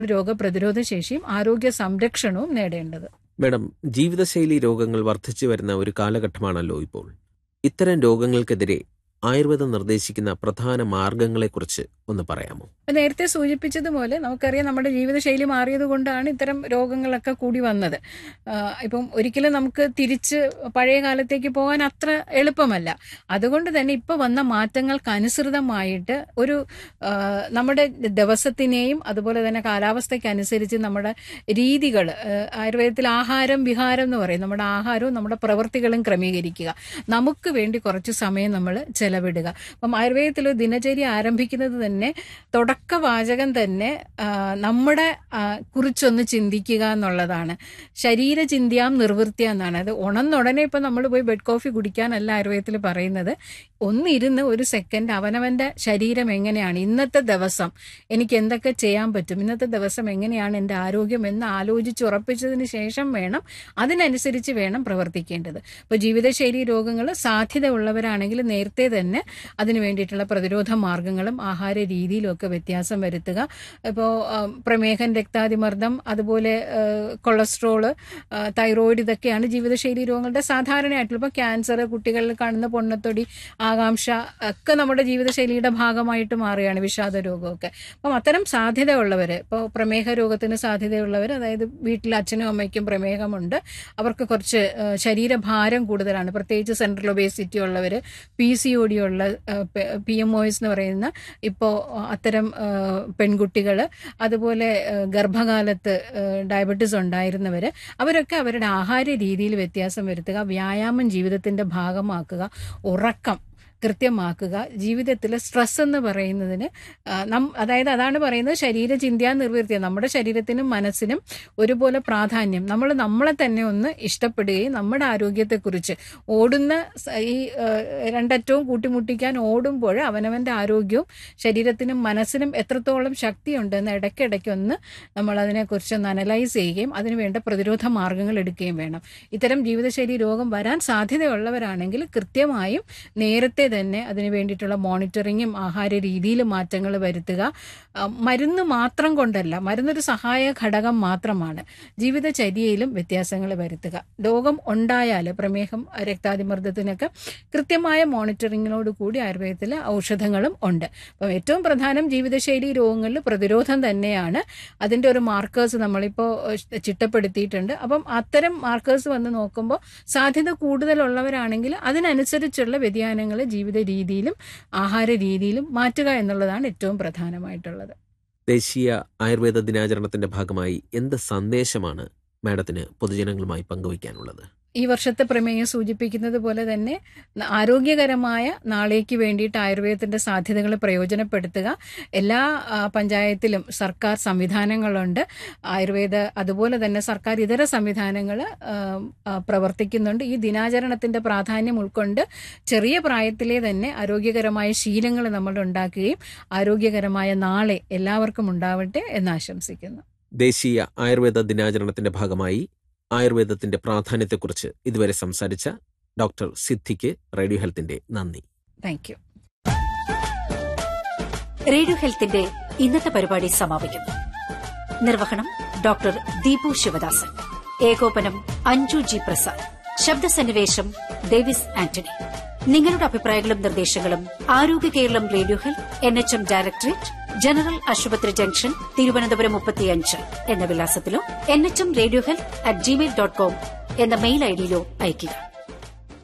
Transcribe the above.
രോഗപ്രതിരോധ ശേഷിയും ആരോഗ്യ സംരക്ഷണവും നേടേണ്ടത് മാഡം ജീവിതശൈലി രോഗങ്ങൾ വർദ്ധിച്ചു വരുന്ന ഒരു കാലഘട്ടമാണല്ലോ ഇപ്പോൾ ഇത്തരം രോഗങ്ങൾക്കെതിരെ ആയുർവേദം നിർദ്ദേശിക്കുന്ന പ്രധാന മാർഗങ്ങളെക്കുറിച്ച് ഒന്ന് പറയാമോ നേരത്തെ സൂചിപ്പിച്ചതുപോലെ നമുക്കറിയാം നമ്മുടെ ജീവിതശൈലി മാറിയത് കൊണ്ടാണ് ഇത്തരം രോഗങ്ങളൊക്കെ കൂടി വന്നത് ആ, ഇപ്പം ഒരിക്കലും നമുക്ക് തിരിച്ച് പഴയ കാലത്തേക്ക് പോകാൻ അത്ര എളുപ്പമല്ല അതുകൊണ്ട് തന്നെ ഇപ്പോൾ വന്ന മാറ്റങ്ങൾക്കനുസൃതമായിട്ട് ഒരു ആ, നമ്മുടെ ദിവസത്തിനെയും അതുപോലെ തന്നെ കാലാവസ്ഥയ്ക്കനുസരിച്ച് നമ്മുടെ രീതികൾ ആയുർവേദത്തിൽ ആഹാരം വിഹാരം എന്ന് പറയും നമ്മുടെ ആഹാരവും നമ്മുടെ പ്രവൃത്തികളും ക്രമീകരിക്കുക നമുക്ക് വേണ്ടി കുറച്ച് സമയം നമ്മൾ ചെലവിടുക അപ്പം ആയുർവേദത്തിൽ ഒരു ദിനചര്യ ആരംഭിക്കുന്നത് തന്നെ തുടക്കവാചകം തന്നെ ആ, നമ്മുടെ ആ, കുറിച്ചൊന്ന് ചിന്തിക്കുക എന്നുള്ളതാണ് ശരീരചിന്തിയാം നിർവൃത്തിയ എന്നാണ് അത് ഉണന്നുടനെ ഇപ്പം നമ്മൾ പോയി ബെഡ് കോഫി കുടിക്കാനല്ല ആയുർവേദത്തിൽ പറയുന്നത് ഒന്നിരുന്ന് ഒരു സെക്കൻഡ് അവനവന്റെ ശരീരം എങ്ങനെയാണ് ഇന്നത്തെ ദിവസം എനിക്ക് എന്തൊക്കെ ചെയ്യാൻ പറ്റും ഇന്നത്തെ ദിവസം എങ്ങനെയാണ് എൻ്റെ ആരോഗ്യം എന്ന് ആലോചിച്ച് ഉറപ്പിച്ചതിന് ശേഷം വേണം അതിനനുസരിച്ച് വേണം പ്രവർത്തിക്കേണ്ടത് ഇപ്പോൾ ജീവിതശൈലി രോഗങ്ങൾ സാധ്യത ഉള്ളവരാണെങ്കിൽ നേരത്തെ തന്നെ അതിന് വേണ്ടിയിട്ടുള്ള പ്രതിരോധ മാർഗങ്ങളും ആഹാര രീതിയിലും ഒക്കെ വ്യത്യാസം വരുത്തുക ഇപ്പോൾ പ്രമേഹം രക്താതിമർദ്ദം അതുപോലെ ആ, കൊളസ്ട്രോള് ആ, തൈറോയിഡ് ഇതൊക്കെയാണ് ജീവിതശൈലി രോഗങ്ങളുടെ സാധാരണയായിട്ടുള്ള ഇപ്പോൾ ക്യാൻസർ കുട്ടികളിൽ കാണുന്ന പൊണ്ണത്തൊടി ആകാംക്ഷ ഒക്കെ നമ്മുടെ ജീവിതശൈലിയുടെ ഭാഗമായിട്ട് മാറുകയാണ് വിഷാദ രോഗമൊക്കെ അപ്പം അത്തരം സാധ്യതയുള്ളവർ ഇപ്പോൾ പ്രമേഹ രോഗത്തിന് സാധ്യതയുള്ളവർ അതായത് വീട്ടിൽ അച്ഛനും അമ്മയ്ക്കും പ്രമേഹമുണ്ട് അവർക്ക് കുറച്ച് ആ, ശരീരഭാരം കൂടുതലാണ് പ്രത്യേകിച്ച് സെൻട്രൽ ഒബേസിറ്റി ഉള്ളവർ പി സി ഒ ഡി ഉള്ള പി എം ഒ എസ് എന്ന് പറയുന്ന ഇപ്പോൾ അത്തരം പെൺകുട്ടികൾ അതുപോലെ ആ, ഗർഭകാലത്ത് ഡയബറ്റീസ് ഉണ്ടായിരുന്നവർ അവരൊക്കെ അവരുടെ ആഹാര രീതിയിൽ വ്യത്യാസം വരുത്തുക വ്യായാമം ജീവിതത്തിന്റെ ഭാഗമാക്കുക ഉറക്കം കൃത്യമാക്കുക ജീവിതത്തിൽ സ്ട്രെസ് എന്ന് പറയുന്നതിന് ആ, നം അതായത് അതാണ് പറയുന്നത് ശരീരചിന്ത നിർവൃത്തിയ നമ്മുടെ ശരീരത്തിനും മനസ്സിനും ഒരുപോലെ പ്രാധാന്യം നമ്മൾ നമ്മളെ തന്നെ ഒന്ന് ഇഷ്ടപ്പെടുകയും നമ്മുടെ ആരോഗ്യത്തെക്കുറിച്ച് ഓടുന്ന സ- ഈ ആ, രണ്ടറ്റവും കൂട്ടിമുട്ടിക്കാൻ ഓടുമ്പോൾ അവനവൻ്റെ ആരോഗ്യവും ശരീരത്തിനും മനസ്സിനും എത്രത്തോളം ശക്തിയുണ്ടെന്ന് ഇടയ്ക്കിടയ്ക്ക് ഒന്ന് നമ്മൾ അതിനെക്കുറിച്ച് ഒന്ന് അനലൈസ് ചെയ്യുകയും അതിനുവേണ്ട പ്രതിരോധ മാർഗങ്ങൾ എടുക്കുകയും വേണം ഇത്തരം ജീവിതശൈലി രോഗം വരാൻ സാധ്യതയുള്ളവരാണെങ്കിൽ കൃത്യമായും നേരത്തെ തന്നെ അതിന് വേണ്ടിയിട്ടുള്ള മോണിറ്ററിങ്ങും ആഹാര രീതിയിലും മാറ്റങ്ങൾ വരുത്തുക ആ, മരുന്ന് മാത്രം കൊണ്ടല്ല മരുന്നൊരു സഹായ ഘടകം മാത്രമാണ് ജീവിതചര്യയിലും വ്യത്യാസങ്ങൾ വരുത്തുക രോഗം ഉണ്ടായാൽ പ്രമേഹം രക്താതിമർദ്ദത്തിനൊക്കെ കൃത്യമായ മോണിറ്ററിങ്ങിനോട് കൂടി ആയുർവേദത്തിൽ ഔഷധങ്ങളും ഉണ്ട് അപ്പം ഏറ്റവും പ്രധാനം ജീവിതശൈലി രോഗങ്ങളിൽ പ്രതിരോധം തന്നെയാണ് അതിൻ്റെ ഒരു മാർക്കേഴ്സ് നമ്മളിപ്പോൾ ഏഹ്, ചിട്ടപ്പെടുത്തിയിട്ടുണ്ട് അപ്പം അത്തരം മാർക്കേഴ്സ് വന്ന് നോക്കുമ്പോൾ സാധ്യത കൂടുതലുള്ളവരാണെങ്കിൽ അതിനനുസരിച്ചുള്ള വ്യതിയാനങ്ങൾ ജീവിത രീതിയിലും ആഹാര രീതിയിലും മാറ്റുക എന്നുള്ളതാണ് ഏറ്റവും പ്രധാനമായിട്ടുള്ളത് ദേശീയ ആയുർവേദ ദിനാചരണത്തിന്റെ ഭാഗമായി എന്ത് സന്ദേശമാണ് മാഡത്തിന് പൊതുജനങ്ങളുമായി പങ്കുവയ്ക്കാനുള്ളത് ഈ വർഷത്തെ പ്രമേയം സൂചിപ്പിക്കുന്നത് പോലെ തന്നെ ന- ആരോഗ്യകരമായ നാളേക്ക് വേണ്ടിയിട്ട് ആയുർവേദത്തിന്റെ സാധ്യതകൾ പ്രയോജനപ്പെടുത്തുക എല്ലാ ആ, പഞ്ചായത്തിലും സർക്കാർ സംവിധാനങ്ങളുണ്ട് ആയുർവേദ അതുപോലെ തന്നെ സർക്കാർ ഇതര സംവിധാനങ്ങൾ പ്രവർത്തിക്കുന്നുണ്ട് ഈ ദിനാചരണത്തിന്റെ പ്രാധാന്യം ഉൾക്കൊണ്ട് ചെറിയ പ്രായത്തിലെ തന്നെ ആരോഗ്യകരമായ ശീലങ്ങൾ നമ്മൾ ഉണ്ടാക്കുകയും ആരോഗ്യകരമായ നാളെ എല്ലാവർക്കും ഉണ്ടാവട്ടെ എന്ന് ആശംസിക്കുന്നു ദേശീയ ആയുർവേദ ദിനാചരണത്തിന്റെ ഭാഗമായി ആയുർവേദത്തിന്റെ പ്രാധാന്യത്തെക്കുറിച്ച് ഇതുവരെ സംസാരിച്ച ഡോക്ടർ സിദ്ധിക്ക് റേഡിയോ ഹെൽത്തിന്റെ നന്ദി താങ്ക് യു റേഡിയോ ഹെൽത്തിന്റെ ഇന്നത്തെ പരിപാടി സമാപിക്കുന്നു നിർവഹണം ഡോക്ടർ ദീപു ശിവദാസൻ ഏകോപനം അഞ്ജു ജി പ്രസാദ് ശബ്ദസന്നിവേശം ഡേവിസ് ആന്റണി നിങ്ങളുടെ അഭിപ്രായങ്ങളും നിർദ്ദേശങ്ങളും Arogya Keralam radio health N H M directorate general ആശുപത്രി ജംഗ്ഷൻ തിരുവനന്തപുരം മുപ്പത്തിയഞ്ച് എന്ന വിലാസത്തിലോ N H M radio health at Gmail dot com എന്ന മെയിൽ ഐഡിയിലോ അയയ്ക്കുക